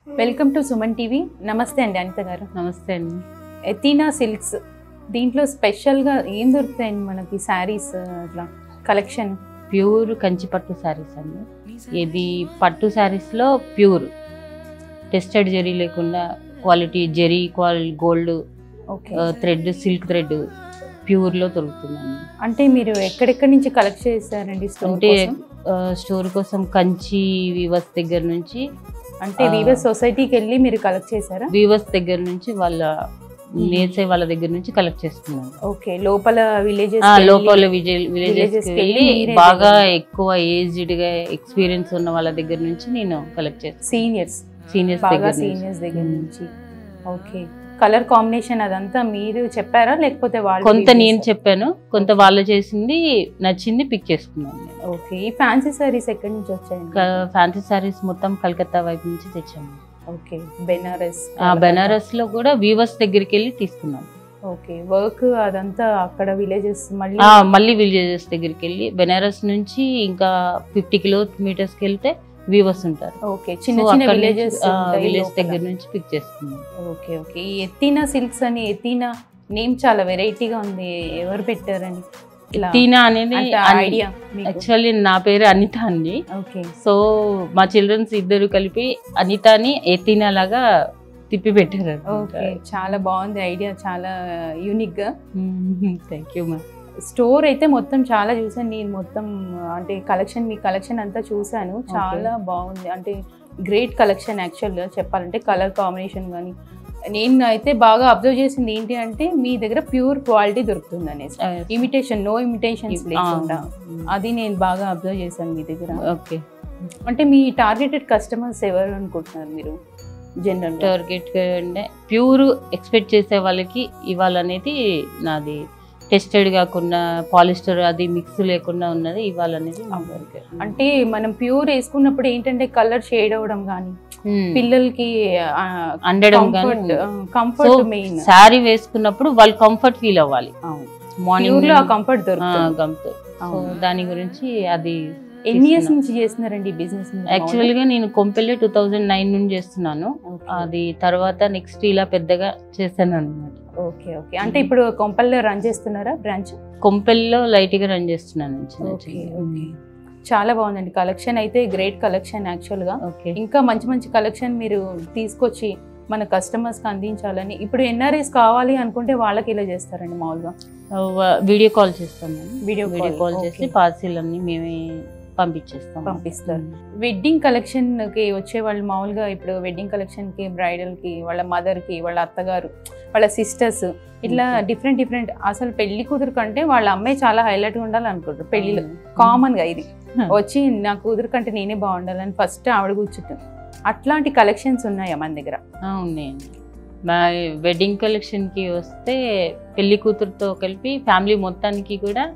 Welcome to Suman TV నమస్తే అండి అనిత గారు నమస్తే అండి ఎతీనా సిల్క్స్ దీంట్లో స్పెషల్గా ఏం దొరుకుతాయండి మనకి శారీస్ అట్లా కలెక్షన్ ప్యూర్ కంచి పట్టు శారీస్ అండి ఇది పట్టు శారీస్లో ప్యూర్ టెస్టెడ్ జరీ లేకుండా quality zari quality gold okay thread silk thread ప్యూర్లో దొరుకుతుందండి అంటే మీరు ఎక్కడెక్కడి నుంచి కలెక్ట్ చేశారండి స్టోర్ అంటే కోసం? స్టోర్ కోసం కంచి వీవర్స్ దగ్గర నుంచి అంటే ఆ. వీవర్ సొసైటీకి వెళ్ళి మీరు కలెక్ట్ చేశారా వీవర్స్ దగ్గర నుంచి వాళ్ళ నేర్చే వాళ్ళ దగ్గర నుంచి కలెక్ట్ చేస్తున్నాను ఓకే లోపల విలేజెస్ ఆ, లోపల విజయ్ Villages విలేజెస్ కి వెళ్ళి వెళ్ళి మీరే బాగా దగ్గర- ఎక్కువ ఏజ్డ్ గా ఎక్స్పీరియన్స్ ఉన్న వాళ్ళ దగ్గర నుంచి నేను కలెక్ట్ చేస్తాను సీనియర్స్ సీనియర్స్ బాగా దగ్గర నుంచి. సీనియర్స్ దగ్గర మ్మ్. నుంచి ఓకే కలర్ కాంబినేషన్ అదంతా మీరు చెప్పారా లేకపోతే వాళ్ళు కొంత pick నేను చేశారా? చెప్పాను కొంత వాళ్ళు చేసింది నచ్చింది పిక్ చేసుకున్నాను నేను ఓకే ఈ ఫ్యాన్సీ సారీస్ ఎక్కడి నుంచి వచ్చాయండి ఫ్యాన్సీ సారీస్ మొత్తం కలకత్తా వైపు నుంచి తెచ్చాను ఓకే బెనారస్ ఆ బెనారస్ లో కూడా వీవర్స్ దగ్గరికి వెళ్ళి తీసుకున్నాను ఓకే వర్క్ అదంతా అక్కడ విలేజెస్ మళ్ళీ ఆ, మళ్ళీ విలేజెస్ దగ్గరికి వెళ్ళి బెనారస్ నుంచి ఇంకా ఫిఫ్టీ కిలోమీటర్స్ కి వెళ్తే వీవర్స్ ఉంటారు ఓకే చిన్న So, చిన్న అక్కడ విలేజెస్ నుంచి, ఆ, విలేజ్ దగ్గర నుంచి పిక్ చేసుకున్నాను ఓకే ఓకే ఈ ఎత్తిన సిల్క్స్ అని ఎత్తిన నేమ్ చాలా వెరైటీగా ఉంది ఎవరు పెట్టారని ఇలా తీనా అనేది ఐడియా యాక్చువల్లీ నా పేరు అనిత అండి ఓకే సో మా చిల్డ్రన్స్ ఇద్దరు కలిపి అనితాని ఎత్తినా లాగా తిప్పి పెట్టారు ఓకే చాలా బాగుంది ఐడియా చాలా యూనిక్ గా థ్యాంక్ యూ మ్యామ్ స్టోర్ అయితే మొత్తం చాలా చూసాను నేను మొత్తం అంటే కలెక్షన్ మీ కలెక్షన్ అంతా చూసాను చాలా బాగుంది అంటే గ్రేట్ కలెక్షన్ యాక్చువల్గా చెప్పాలంటే కలర్ కాంబినేషన్ కానీ నేను అయితే బాగా అబ్జర్వ్ చేసింది ఏంటి అంటే మీ దగ్గర ప్యూర్ క్వాలిటీ దొరుకుతుంది అనేసి ఇమిటేషన్ నో ఇమిటేషన్స్ లేకుండా అది నేను బాగా అబ్జర్వ్ చేశాను మీ దగ్గర ఓకే అంటే మీ టార్గెటెడ్ కస్టమర్స్ ఎవరు అనుకుంటున్నారు మీరు జనరల్ టార్గెట్ అంటే ప్యూర్ ఎక్స్పెక్ట్ చేసే వాళ్ళకి ఇవ్వాలనేది నాది టెస్టెడ్ కాకుండా పాలిస్టర్ అది మిక్స్ లేకుండా ఉన్నది ఇవ్వాలనేది నా కోరిక. అంటే మనం ప్యూర్ వేసుకున్నప్పుడు ఏంటంటే కలర్ షేడ్ అవ్వడం కానీ Hmm. పిల్లలకి అండడం కంఫర్ట్ కానీ కంఫర్ట్ మెయిన్ శారీ వేసుకున్నప్పుడు వాళ్ళు కంఫర్ట్ ఫీల్ అవ్వాలి ప్యూర్ మార్నింగ్ లో ఆ కంఫర్ట్ దొరుకుతుంది గమ్తో సో అవును. దాని గురించి అది ఎన్ని ఇయర్స్ తీసుకున్నా. నుంచి చేస్తున్నారండి ఈ బిజినెస్ యాక్చువల్ గా నేను కొంపెల్లి టూ థౌజండ్ నైన్ నుంచి చేస్తున్నాను అది తర్వాత నెక్స్ట్ ఇలా పెద్దగా చేశాను అనమాట ఓకే ఓకే అంటే ఇప్పుడు కొంపల్లో రన్ చేస్తున్నారా బ్రాంచ్ కొంపెల్లో లైట్ గా రన్ చేస్తున్నాను చిన్న ఓకే చిన్న. ఓకే చాలా బాగుందండి కలెక్షన్ అయితే గ్రేట్ కలెక్షన్ యాక్చువల్ గా ఓకే ఇంకా మంచి మంచి కలెక్షన్ మీరు తీసుకొచ్చి మన కస్టమర్స్ కి అందించాలని ఇప్పుడు ఎన్ఆర్ఐస్ కావాలి అనుకుంటే వాళ్ళకి ఇలా చేస్తారండి మామూలుగా వీడియో కాల్ చేస్తాం మేము వీడియో వీడియో కాల్ కాల్ చేసి పార్సిల్ అన్ని మేమే పంపించేస్తాం పంపిస్తారు. వెడ్డింగ్ కలెక్షన్ కి వచ్చే వాళ్ళు మామూలుగా ఇప్పుడు వెడ్డింగ్ కలెక్షన్ కి బ్రైడల్ కి వాళ్ళ మదర్ కి వాళ్ళ అత్తగారు వాళ్ళ సిస్టర్స్ ఇట్లా Okay. డిఫరెంట్ డిఫరెంట్ అసలు పెళ్లి కూతురు కంటే వాళ్ళ అమ్మాయి చాలా హైలైట్ గా ఉండాలి అనుకుంటారు పెళ్లిలో కామన్ గా ఇది వచ్చి నా కూతురు కంటే నేనే బాగుండాలని ఫస్ట్ ఆవిడ కూర్చుంటాం అట్లాంటి కలెక్షన్స్ ఉన్నాయా మన దగ్గర ఆ, ఉన్నాయండి మా వెడ్డింగ్ కలెక్షన్ కి వస్తే పెళ్లి కూతురుతో కలిపి ఫ్యామిలీ మొత్తానికి కూడా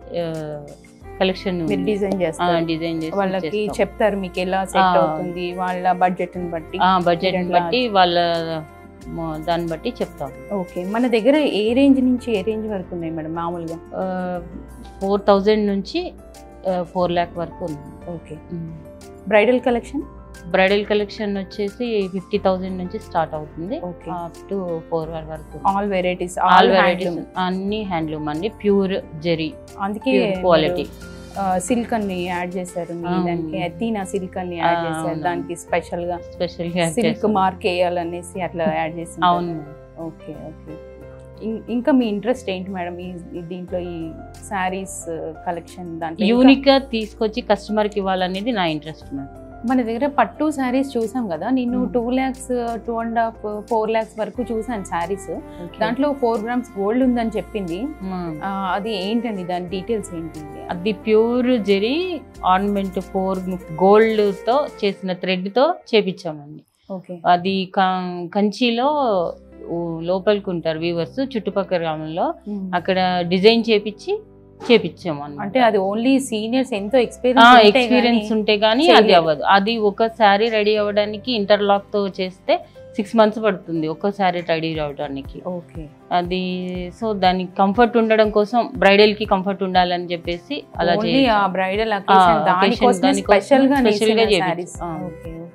కలెక్షన్ మీరు డిజైన్ చేస్తారు డిజైన్ చేసి వాళ్ళకి చేస్తాం. చెప్తారు మీకు ఎలా సెట్ ఆ. అవుతుంది వాళ్ళ బడ్జెట్ ని బట్టి ఆ బడ్జెట్ మీరు బట్టి వాళ్ళ మొ- దాన్ని బట్టి చెప్తాం ఓకే మన దగ్గర ఏ రేంజ్ నుంచి ఏ రేంజ్ వరకు ఉన్నాయి మేడం మామూలుగా ఫోర్ థౌజండ్ నుంచి ఫోర్ ల్యాక్ వరకు ఉంది okay bridal collection bridal collection వచ్చేసి ఫిఫ్టీ థౌజండ్ నుంచి స్టార్ట్ అవుతుంది ఓకే అప్ టు ఫోర్ వరకు all varieties all all varieties varieties అన్ని హ్యాండ్లూమ్ అండి ప్యూర్ జెరీ అందుకే ప్యూర్ క్వాలిటీ సిల్క్ అని యాడ్ చేశారు మీ ఆ. దానికి అతీనా సిల్క్ అని యాడ్ ఆ, చేశారు అవును. దానికి స్పెషల్ గా స్పెషల్ సిల్క్ మార్క్ వేయాలనేసి అట్లా యాడ్ చేసి అవును ఓకే ఓకే ఇం- ఇంకా మీ ఇంట్రెస్ట్ ఏంటి మేడం ఈ ఈ దీంట్లో ఈ శారీస్ కలెక్షన్ దాంట్లో ఇంకా యూనిక్ గా తీసుకొచ్చి కస్టమర్ కి ఇవ్వాలనేది నా ఇంట్రెస్ట్ మన దగ్గర పట్టు శారీస్ చూసాం కదా నేను Hmm. Two lakhs two and half four lakhs వరకు చూసాను శారీస్ దాంట్లో ఫోర్ గ్రామ్స్ గోల్డ్ ఉందని చెప్పింది ఆ, అది ఏంటండి దాని డీటెయిల్స్ ఏంటి అది pure zari ornament for gold తో చేసిన థ్రెడ్ తో చేపించామండి ఓకే అది కం- కంచిలో ఊ, లోపలికి ఉంటారు వీవర్స్ చుట్టుపక్కల గ్రామంలో అక్కడ డిజైన్ చేపించి చేపించాము అన్నమాట. అంటే అది ఓన్లీ సీనియర్స్ ఎంతో ఆ ఎక్స్పీరియన్స్ ఎక్స్పీరియన్స్ ఉంటే గానీ అది చేయలేరు. అవ్వదు అది ఒక శారీ రెడీ అవ్వడానికి ఇంటర్లాక్ తో చేస్తే సిక్స్ మంత్స్ పడుతుంది ఒక శారీ రెడీ అవడానికి ఓకే అది సో దానికి కంఫర్ట్ ఉండడం కోసం బ్రైడల్ కి కంఫర్ట్ ఉండాలని చెప్పేసి అలా ఓన్లీ చేయొచ్చు. ఆ బ్రైడల్ అకేషన్ ఆ, దానికోసం occasion దానికోసం స్పెషల్ గా special గా నేసిన చేపించు. సారీస్ ఆ. ఓకే ఓకే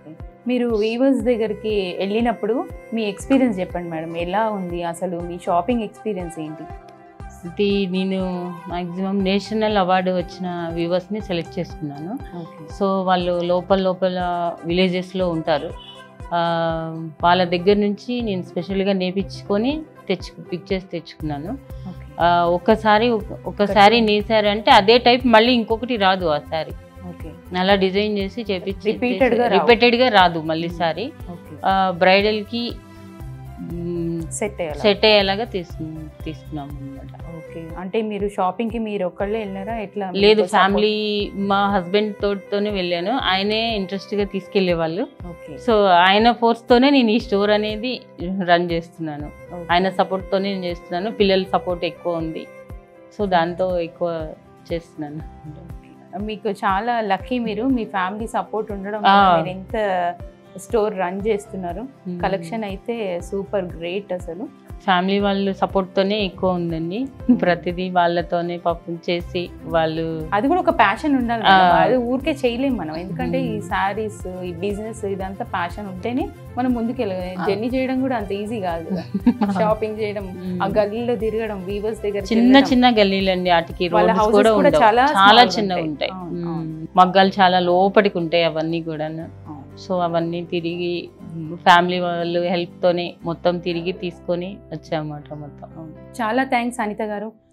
మీరు వీవర్స్ దగ్గరికి వెళ్ళినప్పుడు మీ ఎక్స్పీరియన్స్ చెప్పండి మేడం ఎలా ఉంది అసలు మీ షాపింగ్ ఎక్స్పీరియన్స్ ఏంటి ఇది నేను మాక్సిమం నేషనల్ అవార్డు వచ్చిన వ్యూవర్స్ని సెలెక్ట్ చేసుకున్నాను ఓకే సో వాళ్ళు లోపల లోపల విలేజెస్లో ఉంటారు ఆ, వాళ్ళ దగ్గర నుంచి నేను స్పెషల్గా నేర్పించుకొని తెచ్చు పిక్ చేసి తెచ్చుకున్నాను ఓకే ఆ, ఒకసారి ఒక- ఒక శారీ నేసారంటే అదే టైప్ మళ్ళీ ఇంకొకటి రాదు ఆ శారీ ఓకే అలా డిజైన్ చేసి చేపించి Repeated గా రావు. రిపీటెడ్గా రాదు మళ్ళీ శారీ ఓకే బ్రైడల్కి సెట్ అయ్యాలి సెట్ అయ్యేలాగా తీసుకు తీసుకున్నాం అనమాట ఓకే అంటే మీరు షాపింగ్ కి మీరు ఒక్కళ్ళే వెళ్ళారా ఎట్లా లేదు మీకు ఫ్యామిలీ మా హస్బెండ్ తోటితోనే వెళ్ళాను ఆయనే ఇంట్రెస్ట్ గా తీసుకెళ్లే వాళ్ళు support? ఓకే సో ఆయన ఫోర్స్ తోనే నేను ఈ స్టోర్ అనేది రన్ చేస్తున్నాను ఓకే. ఆయన సపోర్ట్ తోనే నేను చేస్తున్నాను పిల్లల సపోర్ట్ ఎక్కువ ఉంది సో దాంతో ఎక్కువ చేస్తున్నాను మీకు చాలా లక్కీ మీరు మీ ఫ్యామిలీ సపోర్ట్ ఉండడం ఆ. వల్ల మీరు ఎంత స్టోర్ రన్ చేస్తున్నారు కలెక్షన్ అయితే సూపర్ గ్రేట్ అసలు ఫ్యామిలీ వాళ్ళు సపోర్ట్ తోనే ఎక్కువ ఉందండి ప్రతిదీ వాళ్ళతోనే పాపం చేసి వాళ్ళు అది కూడా ఒక ప్యాషన్ ఉండాలి ఆ. మేడం. అది ఊరికే చేయలేం మనం ఎందుకంటే ఈ మ్మ్. శారీస్ ఈ బిజినెస్ ఇదంతా ప్యాషన్ ఉంటేనే మనం ముందుకు వెళ్ళాలి జర్నీ చేయడం కూడా అంత ఈజీ కాదు కదా షాపింగ్ చేయడం ఆ గల్లీలో తిరగడం వీవర్స్ దగ్గర చిన్న చిన్న గల్లీలండి వాటికి వాళ్ళ రోడ్స్ houses కూడా కూడా ఉండవు చాలా చాలా small చిన్నగా ఉంటాయి. ఉంటాయి అవును, అవును. మ్మ్. మగ్గాలు చాలా లోపలికి ఉంటాయి అవన్నీ కూడా సో అవన్నీ తిరిగి ఫ్యామిలీ వాళ్ళు హెల్ప్ తోనే మొత్తం తిరిగి తీసుకొని వచ్చామన్నమాట మొత్తం చాలా థ్యాంక్స్ అనిత గారు